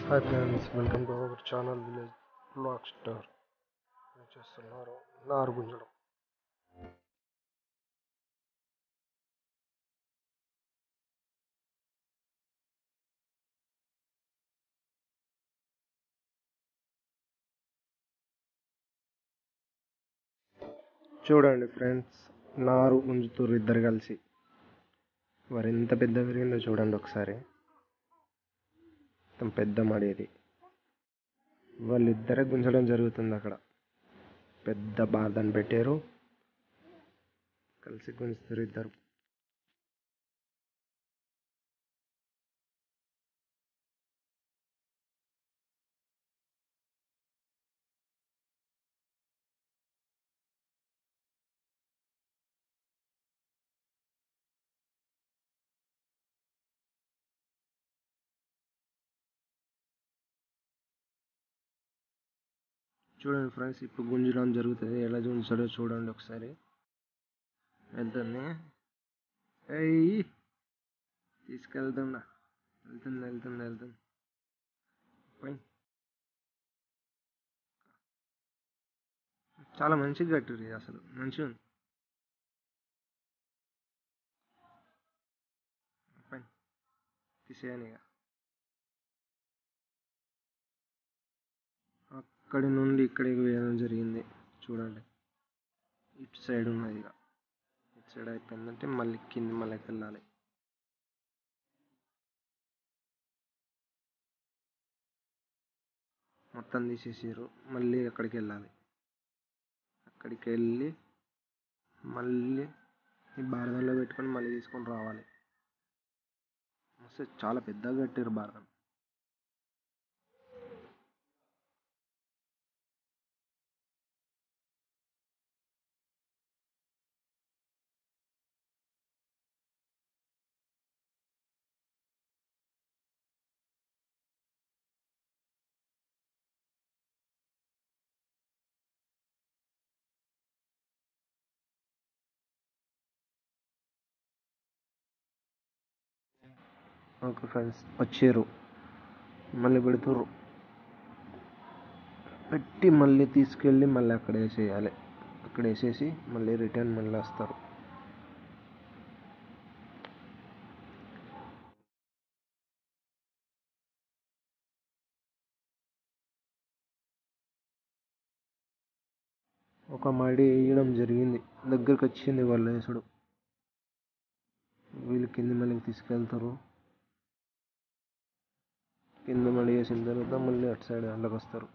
hi friends welcome to our channel village black star ఏం చేస్తున్నారు నారు గుంజడం చూడండి ఫ్రెండ్స్ నారు గుంజుతుర్రు ఇద్దరు కలిసి మరి ఎంత పెద్ద పెరిగిందో చూడండి ఒకసారి మొత్తం పెద్ద మడేది వాళ్ళిద్దరే గుంజడం జరుగుతుంది అక్కడ పెద్ద బాధని పెట్టారు కలిసి గుంజుతారు ఇద్దరు చూడండి ఫ్రెండ్స్ ఇప్పుడు గుంజడం జరుగుతుంది ఎలా గుంజాడో చూడండి ఒకసారి వెళ్తుంది ఏయ్ తీసుకెళ్తుండా వెళ్తుంది వెళ్తుంది వెళ్తుంది పోయి చాలా మంచిగా కట్టిరు ఇది అసలు మంచిగా ఉంది పోయి తీసేయని ఇక అక్కడి నుండి ఇక్కడికి వేయడం జరిగింది చూడండి ఇటు సైడ్ ఉన్నది ఇక ఇటు సైడ్ అయిపోయిందంటే మళ్ళీ కింది మళ్ళీ వెళ్ళాలి మొత్తం తీసేసారు మళ్ళీ అక్కడికి వెళ్ళాలి అక్కడికి వెళ్ళి మళ్ళీ ఈ భారతంలో పెట్టుకొని మళ్ళీ తీసుకొని రావాలి మస్తు చాలా పెద్దగా కట్టారు భారతం ఓకే ఫ్రెండ్స్ వచ్చారు మళ్ళీ పెడుతుర్రు పెట్టి మళ్ళీ తీసుకెళ్ళి మళ్ళీ అక్కడ వేసేయాలి అక్కడ వేసేసి మళ్ళీ రిటర్న్ మళ్ళీ వస్తారు ఒక మడి వేయడం జరిగింది దగ్గరికి వచ్చింది వాళ్ళు వేసుడు వీళ్ళు కింది మళ్ళీ తీసుకెళ్తారు కింద మళ్ళీ వేసిన తర్వాత మళ్ళీ అటు సైడ్ దాంట్లోకి వస్తారు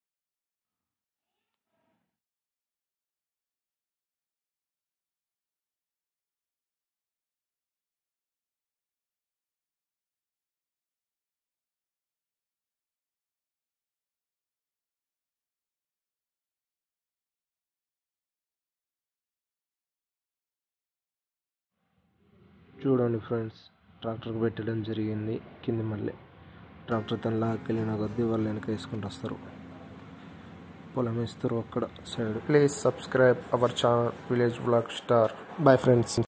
చూడండి ఫ్రెండ్స్ ట్రాక్టర్కి పెట్టడం జరిగింది కింది మళ్ళీ ట్రాక్టర్ తన లాక్కెళ్ళిన కొద్దీ వాళ్ళు వెనక వేసుకుంటూ వస్తారు పొలం వేస్తారు అక్కడ side please subscribe our channel village black star boy friends